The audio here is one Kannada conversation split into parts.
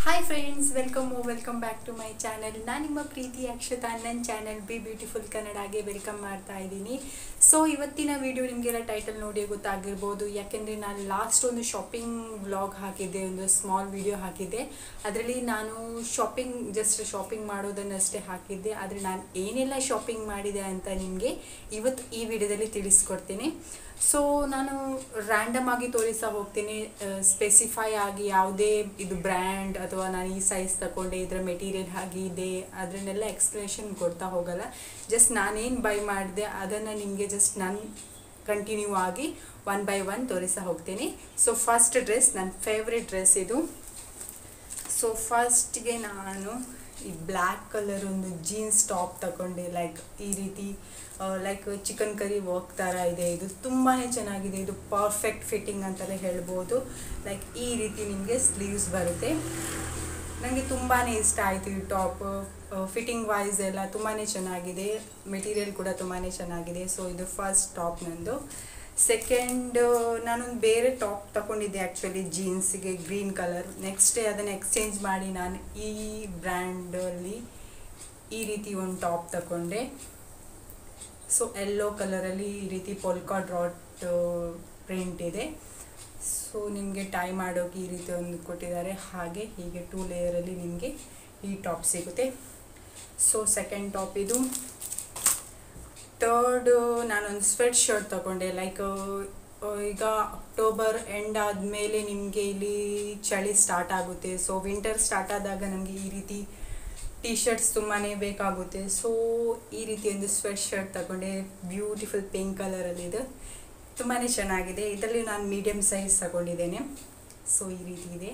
hi friends welcome welcome back to my channel ನಾನು ನಿಮ್ಮ ಪ್ರೀತಿ ಅಕ್ಷತಾ ನನ್ನ ಚಾನಲ್ ಬಿ ಬ್ಯೂಟಿಫುಲ್ ಕನ್ನಡಗೆ ವೆಲ್ಕಮ್ ಮಾಡ್ತಾ ಇದ್ದೀನಿ ಸೊ ಇವತ್ತಿನ ವಿಡಿಯೋ ನಿಮಗೆಲ್ಲ ಟೈಟಲ್ ನೋಡಿ ಗೊತ್ತಾಗಿರ್ಬೋದು ಯಾಕೆಂದರೆ ನಾನು ಲಾಸ್ಟ್ ಒಂದು ಶಾಪಿಂಗ್ ವ್ಲಾಗ್ ಹಾಕಿದ್ದೆ ಒಂದು ಸ್ಮಾಲ್ ವಿಡಿಯೋ ಹಾಕಿದ್ದೆ ಅದರಲ್ಲಿ ನಾನು ಶಾಪಿಂಗ್ ಜಸ್ಟ್ ಶಾಪಿಂಗ್ ಮಾಡೋದನ್ನಷ್ಟೇ ಹಾಕಿದ್ದೆ ಆದರೆ ನಾನು ಏನೆಲ್ಲ ಶಾಪಿಂಗ್ ಮಾಡಿದೆ ಅಂತ ನಿಮಗೆ ಇವತ್ತು ಈ ವಿಡಿಯೋದಲ್ಲಿ ತಿಳಿಸ್ಕೊಡ್ತೀನಿ ಸೊ ನಾನು ರ್ಯಾಂಡಮ್ ಆಗಿ ತೋರಿಸ್ತಾ ಹೋಗ್ತೀನಿ ಸ್ಪೆಸಿಫೈ ಆಗಿ ಯಾವುದೇ ಇದು ಬ್ರ್ಯಾಂಡ್ ಅಥವಾ ನಾನು ಈ ಸೈಜ್ ತಗೊಂಡೆ ಇದರ ಮೆಟೀರಿಯಲ್ ಆಗಿದೆ ಅದನ್ನೆಲ್ಲ ಎಕ್ಸ್ಪ್ಲನೇಷನ್ ಕೊಡ್ತಾ ಹೋಗಲ್ಲ ಜಸ್ಟ್ ನಾನೇನು ಬೈ ಮಾಡಿದೆ ಅದನ್ನು ನಿಮಗೆ ಜಸ್ಟ್ ನಾನು ಕಂಟಿನ್ಯೂ ಆಗಿ ಒನ್ ಬೈ ಒನ್ ತೋರಿಸ್ತಾ ಹೋಗ್ತೀನಿ ಸೊ ಫಸ್ಟ್ ಡ್ರೆಸ್ ನನ್ನ ಫೇವ್ರೆಟ್ ಡ್ರೆಸ್ ಇದು ಸೊ ಫಸ್ಟ್ಗೆ ನಾನು ಈ ಬ್ಲ್ಯಾಕ್ ಕಲರ್ ಒಂದು ಜೀನ್ಸ್ ಟಾಪ್ ತಗೊಂಡೆ ಲೈಕ್ ಈ ರೀತಿ ಲೈಕ್ ಚಿಕನ್ ಕರಿ ವರ್ಕ್ ಥರ ಇದೆ ಇದು ತುಂಬಾ ಚೆನ್ನಾಗಿದೆ ಇದು ಪರ್ಫೆಕ್ಟ್ ಫಿಟ್ಟಿಂಗ್ ಅಂತಲೇ ಹೇಳ್ಬೋದು ಲೈಕ್ ಈ ರೀತಿ ನಿಮಗೆ ಸ್ಲೀವ್ಸ್ ಬರುತ್ತೆ ನನಗೆ ತುಂಬಾ ಇಷ್ಟ ಆಯಿತು ಈ ಟಾಪ್ ಫಿಟ್ಟಿಂಗ್ ವೈಸ್ ಎಲ್ಲ ತುಂಬಾ ಚೆನ್ನಾಗಿದೆ ಮೆಟೀರಿಯಲ್ ಕೂಡ ತುಂಬಾ ಚೆನ್ನಾಗಿದೆ ಸೊ ಇದು ಫಸ್ಟ್ ಟಾಪ್ ನಂದು ಸೆಕೆಂಡ್ ನಾನೊಂದು ಬೇರೆ ಟಾಪ್ ತಗೊಂಡಿದ್ದೆ ಆ್ಯಕ್ಚುಲಿ ಜೀನ್ಸಿಗೆ ಗ್ರೀನ್ ಕಲರ್ ನೆಕ್ಸ್ಟ್ ಡೇ ಅದನ್ನು ಎಕ್ಸ್ಚೇಂಜ್ ಮಾಡಿ ನಾನು ಈ ಬ್ರ್ಯಾಂಡಲ್ಲಿ ಈ ರೀತಿ ಒಂದು ಟಾಪ್ ತಗೊಂಡೆ ಸೊ ಎಲ್ಲೋ ಕಲರಲ್ಲಿ ಈ ರೀತಿ ಪೊಲ್ಕಾ ಡ್ರಾಟ್ ಪ್ರಿಂಟ್ ಇದೆ ಸೊ ನಿಮಗೆ ಟೈ ಮಾಡೋಕೆ ಈ ರೀತಿ ಒಂದು ಕೊಟ್ಟಿದ್ದಾರೆ ಹಾಗೆ ಹೀಗೆ ಟೂ ಲೇಯರಲ್ಲಿ ನಿಮಗೆ ಈ ಟಾಪ್ ಸಿಗುತ್ತೆ ಸೊ ಸೆಕೆಂಡ್ ಟಾಪ್ ಇದು ಥರ್ಡ್ ನಾನೊಂದು ಸ್ವೆಟ್ ಶರ್ಟ್ ತಗೊಂಡೆ ಲೈಕ್ ಈಗ ಅಕ್ಟೋಬರ್ ಎಂಡ್ ಆದಮೇಲೆ ನಿಮಗೆ ಇಲ್ಲಿ ಚಳಿ ಸ್ಟಾರ್ಟ್ ಆಗುತ್ತೆ ಸೊ ವಿಂಟರ್ ಸ್ಟಾರ್ಟ್ ಆದಾಗ ನಮಗೆ ಈ ರೀತಿ ಟೀ ಶರ್ಟ್ಸ್ ತುಂಬಾ ಬೇಕಾಗುತ್ತೆ ಸೊ ಈ ರೀತಿ ಒಂದು ಸ್ವೆಟ್ ಶರ್ಟ್ ತಗೊಂಡೆ ಬ್ಯೂಟಿಫುಲ್ ಪಿಂಕ್ ಕಲರಲ್ಲಿದೆ ತುಂಬಾ ಚೆನ್ನಾಗಿದೆ ಇದರಲ್ಲಿ ನಾನು ಮೀಡಿಯಮ್ ಸೈಜ್ ತಗೊಂಡಿದ್ದೇನೆ ಸೊ ಈ ರೀತಿ ಇದೆ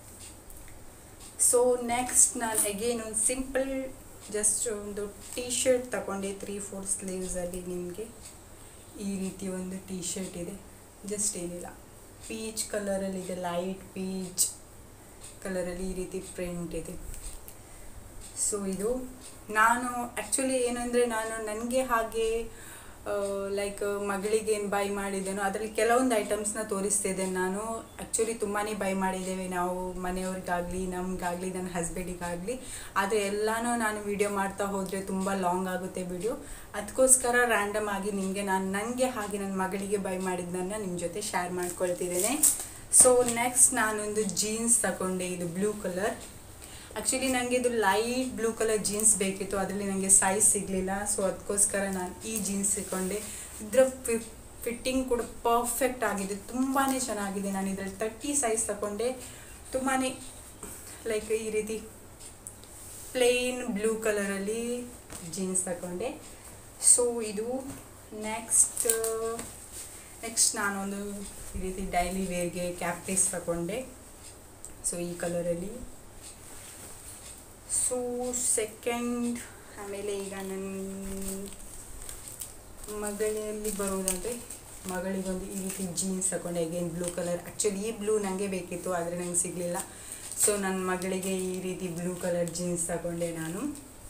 ಸೊ ನೆಕ್ಸ್ಟ್ ನಾನು ಅಗೇನ್ ಒಂದು ಸಿಂಪಲ್ ಜಸ್ಟ್ ಒಂದು ಟೀ ಶರ್ಟ್ ತಗೊಂಡೆ ತ್ರೀ ಫೋರ್ ಸ್ಲೀವ್ಸಲ್ಲಿ ನಿಮಗೆ ಈ ರೀತಿ ಒಂದು ಟೀ ಶರ್ಟ್ ಇದೆ ಜಸ್ಟ್ ಏನಿಲ್ಲ ಪೀಚ್ ಕಲರಲ್ಲಿದೆ ಲೈಟ್ ಪೀಚ್ ಕಲರಲ್ಲಿ ಈ ರೀತಿ ಪ್ರಿಂಟ್ ಇದೆ ಸೊ ಇದು ನಾನು ಆ್ಯಕ್ಚುಲಿ ಏನಂದರೆ ನಾನು ನನಗೆ ಹಾಗೆ ಲೈಕ್ ಮಗಳಿಗೆ ಏನು ಬೈ ಮಾಡಿದ್ದೇನೋ ಅದರಲ್ಲಿ ಕೆಲವೊಂದು ಐಟಮ್ಸ್ನ ತೋರಿಸ್ತಿದ್ದೇನೆ ನಾನು ಆ್ಯಕ್ಚುಲಿ ತುಂಬಾ ಬೈ ಮಾಡಿದ್ದೇವೆ ನಾವು ಮನೆಯವ್ರಿಗಾಗಲಿ ನಮಗಾಗಲಿ ನನ್ನ ಹಸ್ಬೆಂಡಿಗಾಗಲಿ ಆದರೆ ಎಲ್ಲನೂ ನಾನು ವಿಡಿಯೋ ಮಾಡ್ತಾ ಹೋದರೆ ತುಂಬ ಲಾಂಗ್ ಆಗುತ್ತೆ ವಿಡಿಯೋ ಅದಕ್ಕೋಸ್ಕರ ರ್ಯಾಂಡಮ್ ಆಗಿ ನಿಮಗೆ ನಾನು ನನಗೆ ಹಾಗೆ ನನ್ನ ಮಗಳಿಗೆ ಬೈ ಮಾಡಿದ್ದನ್ನು ನಿಮ್ಮ ಜೊತೆ ಶೇರ್ ಮಾಡ್ಕೊಳ್ತಿದ್ದೇನೆ ಸೊ ನೆಕ್ಸ್ಟ್ ನಾನೊಂದು ಜೀನ್ಸ್ ತಗೊಂಡೆ ಇದು ಬ್ಲೂ ಕಲರ್ ಆ್ಯಕ್ಚುಲಿ ನನಗೆ ಇದು ಲೈಟ್ ಬ್ಲೂ ಕಲರ್ ಜೀನ್ಸ್ ಬೇಕಿತ್ತು ಅದರಲ್ಲಿ ನನಗೆ ಸೈಜ್ ಸಿಗಲಿಲ್ಲ ಸೊ ಅದಕ್ಕೋಸ್ಕರ ನಾನು ಈ ಜೀನ್ಸ್ ತಗೊಂಡೆ ಇದರ ಫಿಟ್ಟಿಂಗ್ ಕೂಡ ಪರ್ಫೆಕ್ಟ್ ಆಗಿದೆ ತುಂಬಾ ಚೆನ್ನಾಗಿದೆ ನಾನು ಇದರಲ್ಲಿ ತರ್ಟಿ ಸೈಜ್ ತಗೊಂಡೆ ತುಂಬಾ ಲೈಕ್ ಈ ರೀತಿ ಪ್ಲೇನ್ ಬ್ಲೂ ಕಲರಲ್ಲಿ ಜೀನ್ಸ್ ತಗೊಂಡೆ ಸೊ ಇದು ನೆಕ್ಸ್ಟ್ ನೆಕ್ಸ್ಟ್ ನಾನೊಂದು ಈ ರೀತಿ ಡೈಲಿ ವೇರ್ಗೆ ಕ್ಯಾಪ್ಟೀಸ್ ತಗೊಂಡೆ ಸೊ ಈ ಕಲರಲ್ಲಿ ಸೊ ಸೆಕೆಂಡ್ ಆಮೇಲೆ ಈಗ ನನ್ನ ಮಗಳಲ್ಲಿ ಬರೋದಾದರೆ ಮಗಳಿಗೊಂದು ಈ ರೀತಿ ಜೀನ್ಸ್ ತಗೊಂಡೆ ಅಗೇನ್ ಬ್ಲೂ ಕಲರ್ ಆ್ಯಕ್ಚುಲಿ ಈ ಬ್ಲೂ ನನಗೆ ಬೇಕಿತ್ತು ಆದರೆ ನಂಗೆ ಸಿಗಲಿಲ್ಲ ಸೊ ನನ್ನ ಮಗಳಿಗೆ ಈ ರೀತಿ ಬ್ಲೂ ಕಲರ್ ಜೀನ್ಸ್ ತಗೊಂಡೆ ನಾನು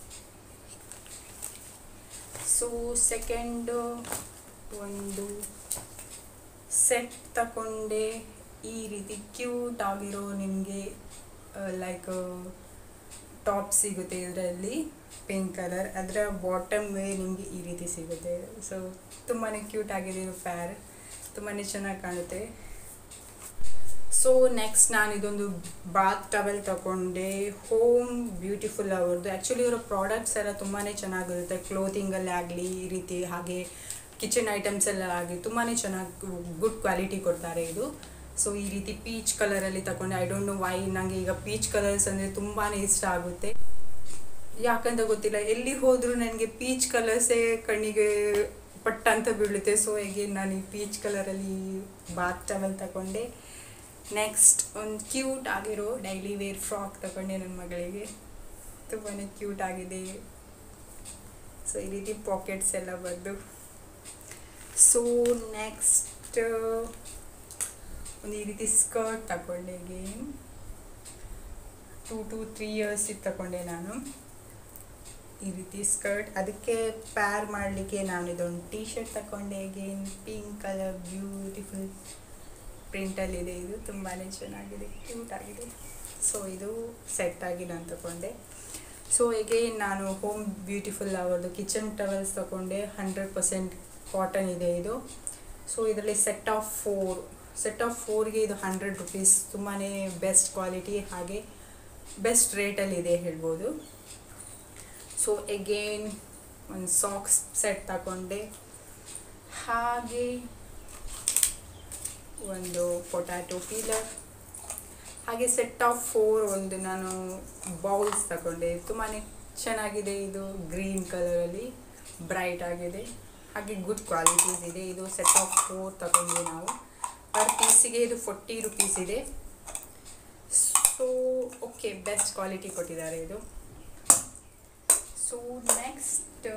ಸೊ ಸೆಕೆಂಡು ಒಂದು ಸೆಟ್ ತಗೊಂಡೆ ಈ ರೀತಿ ಕ್ಯೂಟ್ ಆಗಿರೋ ನಿಮಗೆ ಲೈಕ್ ಟಾಪ್ ಸಿಗುತ್ತೆ ಇದರಲ್ಲಿ ಪಿಂಕ್ ಕಲರ್ ಅದರ ಬಾಟಮ್ ವೇ ನಿಮಗೆ ಈ ರೀತಿ ಸಿಗುತ್ತೆ ಸೊ ತುಂಬಾ ಕ್ಯೂಟ್ ಆಗಿದೆ ಇದು ಪ್ಯಾರ್ ತುಂಬಾ ಚೆನ್ನಾಗಿ ಕಾಣುತ್ತೆ ಸೊ ನೆಕ್ಸ್ಟ್ ನಾನು ಇದೊಂದು ಬಾತ್ ಟವೆಲ್ ತಗೊಂಡೆ ಹೋಮ್ ಬ್ಯೂಟಿಫುಲ್ ಅವ್ರದ್ದು ಆ್ಯಕ್ಚುಲಿ ಇವರ ಪ್ರಾಡಕ್ಟ್ಸ್ ಎಲ್ಲ ತುಂಬಾ ಚೆನ್ನಾಗಿರುತ್ತೆ ಕ್ಲೋತಿಂಗಲ್ಲಿ ಆಗಲಿ ಈ ರೀತಿ ಹಾಗೆ ಕಿಚನ್ ಐಟಮ್ಸ್ ಎಲ್ಲ ಆಗಲಿ ತುಂಬಾ ಚೆನ್ನಾಗಿ ಗುಡ್ ಕ್ವಾಲಿಟಿ ಕೊಡ್ತಾರೆ ಇದು ಸೊ ಈ ರೀತಿ ಪೀಚ್ ಕಲರಲ್ಲಿ ತಗೊಂಡೆ ಐ ಡೋಂಟ್ ನೋ ವೈ ನನಗೆ ಈಗ ಪೀಚ್ ಕಲರ್ಸ್ ಅಂದರೆ ತುಂಬಾ ಇಷ್ಟ ಆಗುತ್ತೆ ಯಾಕಂತ ಗೊತ್ತಿಲ್ಲ ಎಲ್ಲಿ ಹೋದರೂ ನನಗೆ ಪೀಚ್ ಕಲರ್ಸೇ ಕಣ್ಣಿಗೆ ಪಟ್ಟ ಅಂತ ಬೀಳುತ್ತೆ ಸೊ ಹೇಗೆ ನಾನು ಈ ಪೀಚ್ ಕಲರಲ್ಲಿ ಬಾತ್ ಟವಲ್ ತಗೊಂಡೆ ನೆಕ್ಸ್ಟ್ ಒಂದು ಕ್ಯೂಟ್ ಆಗಿರೋ ಡೈಲಿ ವೇರ್ ಫ್ರಾಕ್ ತಗೊಂಡೆ ನನ್ನ ಮಗಳಿಗೆ ತುಂಬಾ ಕ್ಯೂಟ್ ಆಗಿದೆ ಸೊ ಈ ರೀತಿ ಪಾಕೆಟ್ಸ್ ಎಲ್ಲ ಬಂದು ಸೊ ನೆಕ್ಸ್ಟ್ ಒಂದು ಈ ರೀತಿ ಸ್ಕರ್ಟ್ ತಗೊಂಡೆ ಅಗೇನ್ ಟೂ ಟು ತ್ರೀ ಇಯರ್ಸಿಗೆ ತಗೊಂಡೆ ನಾನು ಈ ರೀತಿ ಸ್ಕರ್ಟ್ ಅದಕ್ಕೆ ಪ್ಯಾರ್ ಮಾಡಲಿಕ್ಕೆ ನಾನು ಇದೊಂದು ಟೀ ಶರ್ಟ್ ತಗೊಂಡೆ ಅಗೇನ್ ಪಿಂಕ್ ಕಲರ್ ಬ್ಯೂಟಿಫುಲ್ ಪ್ರಿಂಟಲ್ಲಿದೆ ಇದು ತುಂಬಾ ಚೆನ್ನಾಗಿದೆ ಕ್ಯೂಟ್ ಆಗಿದೆ ಸೊ ಇದು ಸೆಟ್ ಆಗಿ ನಾನು ತಗೊಂಡೆ ಸೊ ಎಗೇನ್ ನಾನು ಹೋಮ್ ಬ್ಯೂಟಿಫುಲ್ ಅವರದು ಕಿಚನ್ ಟವೆಲ್ಸ್ ತಗೊಂಡೆ ಹಂಡ್ರೆಡ್ ಪರ್ಸೆಂಟ್ ಕಾಟನ್ ಇದೆ ಇದು ಸೊ ಇದರಲ್ಲಿ set of four set of ಫೋರ್ಗೆ ಇದು ಹಂಡ್ರೆಡ್ ರುಪೀಸ್ ತುಂಬಾ ಬೆಸ್ಟ್ ಕ್ವಾಲಿಟಿ ಹಾಗೆ ಬೆಸ್ಟ್ ರೇಟಲ್ಲಿದೆ ಹೇಳ್ಬೋದು ಸೊ ಎಗೇನ್ ಒಂದು ಸಾಕ್ಸ್ ಸೆಟ್ ತಗೊಂಡೆ ಹಾಗೆ ಒಂದು ಪೊಟ್ಯಾಟೊ ಪೀಲರ್ ಹಾಗೆ ಸೆಟ್ ಆಫ್ ಫೋರ್ ಒಂದು ನಾನು ಬೌಲ್ಸ್ ತಗೊಂಡೆ ತುಂಬಾ ಚೆನ್ನಾಗಿದೆ ಇದು ಗ್ರೀನ್ ಕಲರಲ್ಲಿ ಬ್ರೈಟ್ ಆಗಿದೆ ಹಾಗೆ ಗುಡ್ ಕ್ವಾಲಿಟೀಸ್ ಇದೆ ಇದು ಸೆಟ್ ಆಫ್ ಫೋರ್ ತಗೊಂಡ್ವಿ ನಾವು ಪರ್ ಪೀಸಿಗೆ ಇದು ಫೋರ್ಟಿ ರುಪೀಸ್ ಇದೆ ಸೊ ಓಕೆ ಬೆಸ್ಟ್ ಕ್ವಾಲಿಟಿ ಕೊಟ್ಟಿದ್ದಾರೆ ಇದು ಸೊ ನೆಕ್ಸ್ಟ್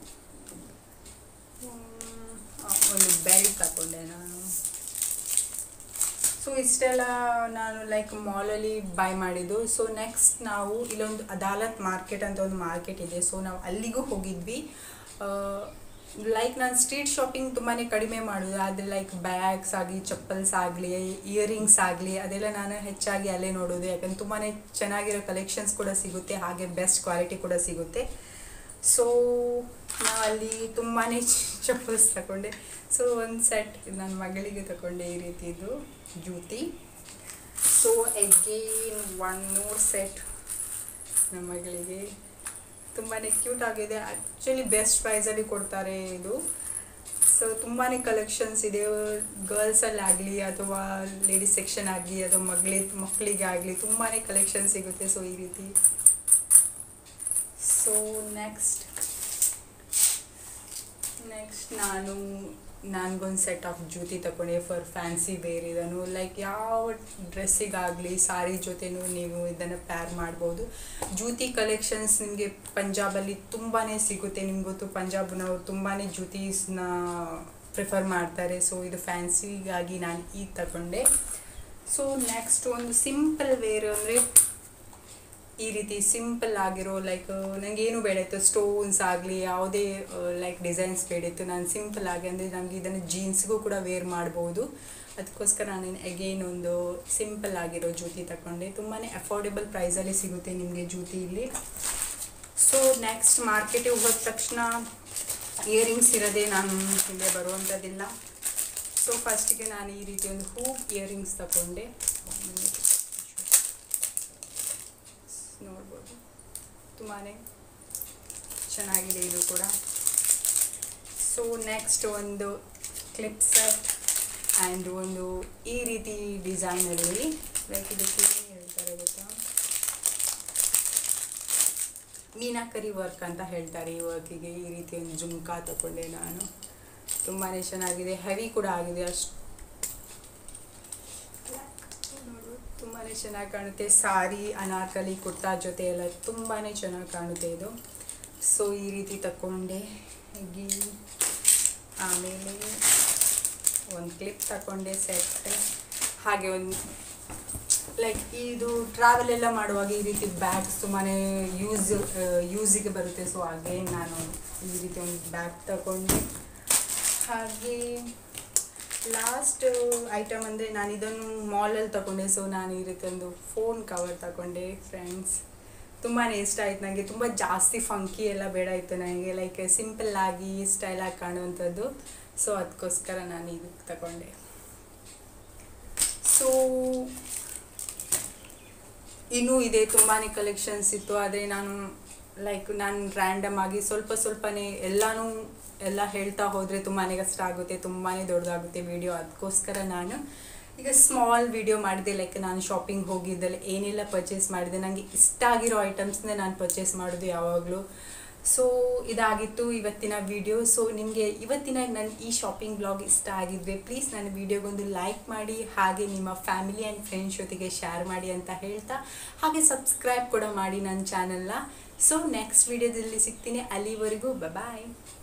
ಒಂದು ಬೆಲ್ಟ್ ತಗೊಂಡೆ ನಾನು ಸೊ ಇಷ್ಟೆಲ್ಲ ನಾನು ಲೈಕ್ ಮಾಲಲ್ಲಿ ಬೈ ಮಾಡಿದ್ದು ಸೊ ನೆಕ್ಸ್ಟ್ ನಾವು ಇಲ್ಲೊಂದು ಅದಾಲತ್ ಮಾರ್ಕೆಟ್ ಅಂತ ಒಂದು ಮಾರ್ಕೆಟ್ ಇದೆ ಸೊ ನಾವು ಅಲ್ಲಿಗೂ ಹೋಗಿದ್ವಿ ಲೈಕ್ ನಾನು ಸ್ಟ್ರೀಟ್ ಶಾಪಿಂಗ್ ತುಂಬಾ ಕಡಿಮೆ ಮಾಡೋದು ಆದರೆ ಲೈಕ್ ಬ್ಯಾಗ್ಸ್ ಆಗಲಿ ಚಪ್ಪಲ್ಸ್ ಆಗಲಿ ಇಯರಿಂಗ್ಸ್ ಆಗಲಿ ಅದೆಲ್ಲ ನಾನು ಹೆಚ್ಚಾಗಿ ಅಲ್ಲೇ ನೋಡೋದು ಯಾಕಂದ್ರೆ ತುಂಬಾ ಚೆನ್ನಾಗಿರೋ ಕಲೆಕ್ಷನ್ಸ್ ಕೂಡ ಸಿಗುತ್ತೆ ಹಾಗೆ ಬೆಸ್ಟ್ ಕ್ವಾಲಿಟಿ ಕೂಡ ಸಿಗುತ್ತೆ ಸೊ ನಾವು ಅಲ್ಲಿ ತುಂಬಾ ಚಪ್ಪಲ್ಸ್ ತಗೊಂಡೆ ಸೊ ಒಂದು ಸೆಟ್ ನನ್ನ ಮಗಳಿಗೆ ತಗೊಂಡೆ ಈ ರೀತಿದು ಜೂತಿ so again one more set ನಮ್ಮ ಮಗಳಿಗೆ ತುಂಬಾ ಕ್ಯೂಟ್ ಆಗಿದೆ ಆ್ಯಕ್ಚುಲಿ ಬೆಸ್ಟ್ ಪ್ರೈಸಲ್ಲಿ ಕೊಡ್ತಾರೆ ಇದು ಸೊ ತುಂಬಾ ಕಲೆಕ್ಷನ್ಸ್ ಇದೆ ಗರ್ಲ್ಸಲ್ಲಿ ಆಗಲಿ ಅಥವಾ ಲೇಡೀಸ್ ಸೆಕ್ಷನ್ ಆಗಲಿ ಅಥವಾ ಮಗಳಿ ಮಕ್ಕಳಿಗೆ ಆಗಲಿ ತುಂಬಾ ಕಲೆಕ್ಷನ್ ಸಿಗುತ್ತೆ ಸೊ ಈ ರೀತಿ ಸೊ ನೆಕ್ಸ್ಟ್ ನೆಕ್ಸ್ಟ್ ನಾನು ನನಗೊಂದು ಸೆಟ್ ಆಫ್ ಜೂತಿ ತಗೊಂಡೆ ಫಾರ್ ಫ್ಯಾನ್ಸಿ ವೇರ್ ಇದನ್ನು ಲೈಕ್ ಯಾವ ಡ್ರೆಸ್ಸಿಗಾಗಲಿ ಸಾರಿ ಜೊತೆನೂ ನೀವು ಇದನ್ನು ಪ್ಯಾರ್ ಮಾಡ್ಬೋದು ಜೂತಿ ಕಲೆಕ್ಷನ್ಸ್ ನಿಮಗೆ ಪಂಜಾಬಲ್ಲಿ ತುಂಬಾ ಸಿಗುತ್ತೆ ನಿಮ್ಗೆ ಗೊತ್ತು ಪಂಜಾಬ್ನವ್ರು ತುಂಬಾ ಜೂತೀಸ್ನ ಪ್ರಿಫರ್ ಮಾಡ್ತಾರೆ ಸೊ ಇದು ಫ್ಯಾನ್ಸಿಗಾಗಿ ನಾನು ಈಗ ತಗೊಂಡೆ ಸೊ ನೆಕ್ಸ್ಟ್ ಒಂದು ಸಿಂಪಲ್ ವೇರ್ ಅಂದರೆ ಈ ರೀತಿ ಸಿಂಪಲ್ ಆಗಿರೋ ಲೈಕ್ ನನಗೆ ಏನು ಬೇಡಿತ್ತು ಸ್ಟೋನ್ಸ್ ಆಗಲಿ ಯಾವುದೇ ಲೈಕ್ ಡಿಸೈನ್ಸ್ ಬೇಡಿತ್ತು ನಾನು ಸಿಂಪಲ್ ಆಗಿ ಅಂದರೆ ನನಗೆ ಇದನ್ನು ಜೀನ್ಸ್ಗೂ ಕೂಡ ವೇರ್ ಮಾಡ್ಬೋದು ಅದಕ್ಕೋಸ್ಕರ ನಾನು ಅಗೇನ್ ಒಂದು ಸಿಂಪಲ್ ಆಗಿರೋ ಜೂತಿ ತಗೊಂಡೆ ತುಂಬಾ ಅಫೋರ್ಡೆಬಲ್ ಪ್ರೈಸಲ್ಲಿ ಸಿಗುತ್ತೆ ನಿಮಗೆ ಜೂತಿ ಇಲ್ಲಿ ಸೊ ನೆಕ್ಸ್ಟ್ ಮಾರ್ಕೆಟಿಗೆ ಹೋದ ತಕ್ಷಣ ಇಯರಿಂಗ್ಸ್ ಇರೋದೇ ನಾನು ಹಿಂದೆ ಬರುವಂಥದ್ದಿಲ್ಲ ಸೊ ಫಸ್ಟಿಗೆ ನಾನು ಈ ರೀತಿ ಒಂದು ಹೂಪ್ ಇಯರಿಂಗ್ಸ್ ತಗೊಂಡೆ ನೋಡ್ಬೋದು ತುಂಬಾ ಚೆನ್ನಾಗಿದೆ ಇದು ಕೂಡ ಸೊ ನೆಕ್ಸ್ಟ್ ಒಂದು ಕ್ಲಿಪ್ ಸೆಟ್ ಆ್ಯಂಡ್ ಒಂದು ಈ ರೀತಿ ಡಿಸೈನಲ್ಲಿ ಲೈಕ್ ಇದಕ್ಕೆ ಏನು ಹೇಳ್ತಾರೆ ಗೊತ್ತಾ ಮೀನಾಕರಿ ವರ್ಕ್ ಅಂತ ಹೇಳ್ತಾರೆ ಈ ವರ್ಕಿಗೆ ಈ ರೀತಿ ಒಂದು ಜುಮ್ಕಾ ತಗೊಂಡೆ ನಾನು ತುಂಬಾ ಚೆನ್ನಾಗಿದೆ ಹೆವಿ ಕೂಡ ಆಗಿದೆ ಅಷ್ಟು ತುಂಬಾ ಚೆನ್ನಾಗಿ ಕಾಣುತ್ತೆ ಸಾರಿ ಅನಾರ್ಕಲಿ ಕುರ್ತಾ ಜೊತೆ ಎಲ್ಲ ತುಂಬಾ ಚೆನ್ನಾಗಿ ಕಾಣುತ್ತೆ ಇದು ಸೊ ಈ ರೀತಿ ತಗೊಂಡೆ ಗಿ ಆಮೇಲೆ ಒಂದು ಕ್ಲಿಪ್ ತಗೊಂಡೆ ಸೆಟ್ ಹಾಗೆ ಒಂದು ಲೈಕ್ ಇದು ಟ್ರಾವೆಲ್ ಎಲ್ಲ ಮಾಡುವಾಗ ಈ ರೀತಿ ಬ್ಯಾಗ್ಸ್ ತುಂಬಾ ಯೂಸ್ ಯೂಸಿಗೆ ಬರುತ್ತೆ ಸೊ ಹಾಗೆ ನಾನು ಈ ರೀತಿ ಒಂದು ಬ್ಯಾಗ್ ತಗೊಂಡೆ ಹಾಗೆ ಲಾಸ್ಟ್ ಐಟಮ್ ಅಂದರೆ ನಾನು ಇದನ್ನು ಮಾಲಲ್ಲಿ ತಗೊಂಡೆ ಸೊ ನಾನು ಈ ರೀತಿ ಒಂದು ಫೋನ್ ಕವರ್ ತಗೊಂಡೆ ಫ್ರೆಂಡ್ಸ್ ತುಂಬಾ ಇಷ್ಟ ಆಯ್ತು ನನಗೆ ತುಂಬ ಜಾಸ್ತಿ ಫಂಕಿ ಎಲ್ಲ ಬೇಡ ಇತ್ತು ನನಗೆ ಲೈಕ್ ಸಿಂಪಲ್ ಆಗಿ ಸ್ಟೈಲಾಗಿ ಕಾಣುವಂಥದ್ದು ಸೊ ಅದಕ್ಕೋಸ್ಕರ ನಾನು ಇದಕ್ಕೆ ತಗೊಂಡೆ ಸೊ ಇನ್ನೂ ಇದೆ ತುಂಬಾ ಕಲೆಕ್ಷನ್ಸ್ ಇತ್ತು ಆದರೆ ನಾನು ಲೈಕ್ ನಾನು ರ್ಯಾಂಡಮ್ ಆಗಿ ಸ್ವಲ್ಪ ಸ್ವಲ್ಪನೇ ಎಲ್ಲನೂ ಎಲ್ಲ ಹೇಳ್ತಾ ಹೋದರೆ ತುಂಬಾ ಕಷ್ಟ ಆಗುತ್ತೆ ತುಂಬಾ ದೊಡ್ಡದಾಗುತ್ತೆ ವಿಡಿಯೋ ಅದಕ್ಕೋಸ್ಕರ ನಾನು ಈಗ ಸ್ಮಾಲ್ ವಿಡಿಯೋ ಮಾಡಿದೆ ಲೈಕ್ ನಾನು ಶಾಪಿಂಗ್ ಹೋಗಿದ್ದಲ್ಲಿ ಏನೆಲ್ಲ ಪರ್ಚೇಸ್ ಮಾಡಿದೆ ನನಗೆ ಇಷ್ಟ ಆಗಿರೋ ಐಟಮ್ಸ್ನೇ ನಾನು ಪರ್ಚೇಸ್ ಮಾಡೋದು ಯಾವಾಗಲೂ ಸೊ ಇದಾಗಿತ್ತು ಇವತ್ತಿನ ವಿಡಿಯೋ ಸೊ ನಿಮಗೆ ಇವತ್ತಿನ ನನ್ನ ಈ ಶಾಪಿಂಗ್ ಬ್ಲಾಗ್ ಇಷ್ಟ ಆಗಿದ್ವಿ ಪ್ಲೀಸ್ ನನ್ನ ವಿಡಿಯೋಗೊಂದು ಲೈಕ್ ಮಾಡಿ ಹಾಗೆ ನಿಮ್ಮ ಫ್ಯಾಮಿಲಿ ಆ್ಯಂಡ್ ಫ್ರೆಂಡ್ಸ್ ಜೊತೆಗೆ ಶೇರ್ ಮಾಡಿ ಅಂತ ಹೇಳ್ತಾ ಹಾಗೆ ಸಬ್ಸ್ಕ್ರೈಬ್ ಕೂಡ ಮಾಡಿ ನನ್ನ ಚಾನಲ್ನ ಸೊ ನೆಕ್ಸ್ಟ್ ವಿಡಿಯೋದಲ್ಲಿ ಸಿಗ್ತೀನಿ ಅಲ್ಲಿವರೆಗೂ ಬಾಯ್